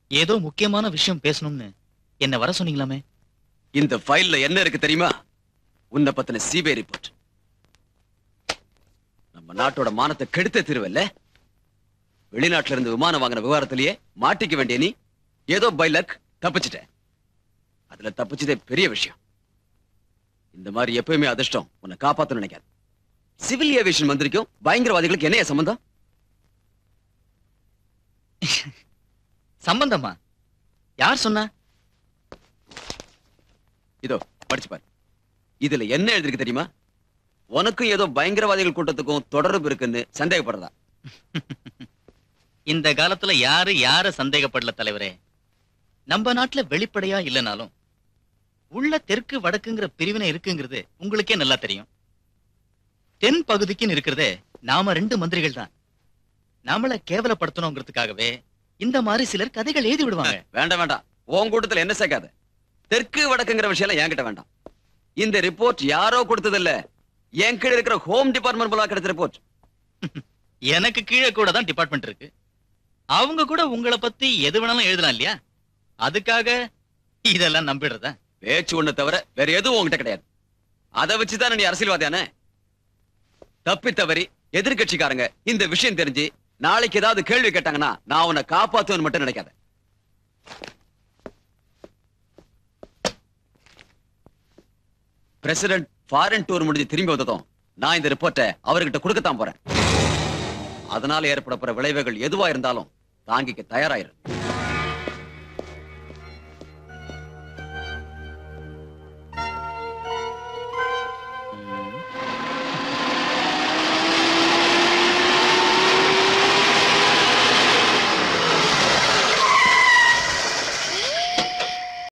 ஏதோ முக்கியமான விஷயம் பேசணும்னு என்ன வர சொன்னீங்களாமே இந்த ஃபைல்ல என்ன இருக்கு தெரியுமா உன்னை பத்தின சிபிஐ ரிப்போர்ட் நம்ம நாட்டோட மானத்தை கெடுத்த திருவல்ல வெளிநாட்டுல இருந்து விமானம் வாங்கின விவகாரத்திலேயே மாட்டிக்க வேண்டிய நீ ஏதோ பை லக் தப்பிச்சிட்ட அதுல தப்பிச்சதே பெரிய விஷயம் இந்த மாதிரி எப்பயுமே அதிர்ஷ்டம் உன்னை காப்பாத்த நினைக்காது சிவில் ஏவியேஷன் மந்திரிக்கும் பயங்கரவாதிகளுக்கு என்னைய சம்பந்தம் சம்பந்தமா யார் சொன்னா இதோ படிச்சு பாரு இதுல என்ன எழுதிருக்கு தெரியுமா உனக்கும் ஏதோ பயங்கரவாதிகள் கூட்டத்துக்கும் தொடர்பு இருக்குன்னு சந்தேகப்படுறதா இந்த காலத்துல யாரு யார சந்தேகப்படல தலைவரே நம்ம நாட்டுல வெளிப்படையா இல்லனாலும் உள்ள தெற்கு வடக்குங்கிற பிரிவினை இருக்குங்கிறது உங்களுக்கே நல்லா தெரியும் தென் பகுதிக்குன்னு இருக்கிறதே நாம ரெண்டு மந்திரிகள் தான் நாமள கேவலப்படுத்தணுங்கிறதுக்காகவே இந்த மாதிரி சிலர் கதைகள் எழுதி விடுவாங்க வேண்டாம் வேண்டாம் உன் கூட்டத்துல என்ன சேர்க்காத தெற்கு வடக்குங்கிற விஷயம் எல்லாம் என்கிட்ட வேண்டாம் இந்த ரிப்போர்ட் யாரோ கொடுத்தது இல்ல என் கீழ இருக்கிற ஹோம் டிபார்ட்மெண்ட் மூலமா கிடைச்ச ரிப்போர்ட் எனக்கு கீழே கூட தான் டிபார்ட்மெண்ட் இருக்கு அவங்க கூட உங்களை பத்தி எது வேணாலும் எழுதலாம் இல்லையா அதுக்காக இதெல்லாம் நம்பிடுறதா பேச்சு ஒண்ணு தவிர வேற எதுவும் உன்கிட்ட கிடையாது அதை வச்சுதானே நீ அரசியல்வாதியான தப்பி தவறி எதிர்க்கட்சிக்காரங்க இந்த விஷயம் தெரிஞ்சு நாளைக்கு ஏதாவது கேள்வி கேட்டாங்கன்னா நான் உன்னை காப்பாத்துவேன்னு மட்டும் நினைக்காத பிரசிடென்ட் ஃபாரின் டூர் முடிஞ்சு திரும்பி வந்ததும் நான் இந்த ரிப்போர்ட்டை அவர்கிட்ட கொடுக்கத்தான் போறேன் அதனால ஏற்பட போற விளைவுகள் எதுவா இருந்தாலும் தாங்கிக்க தயாராயிரு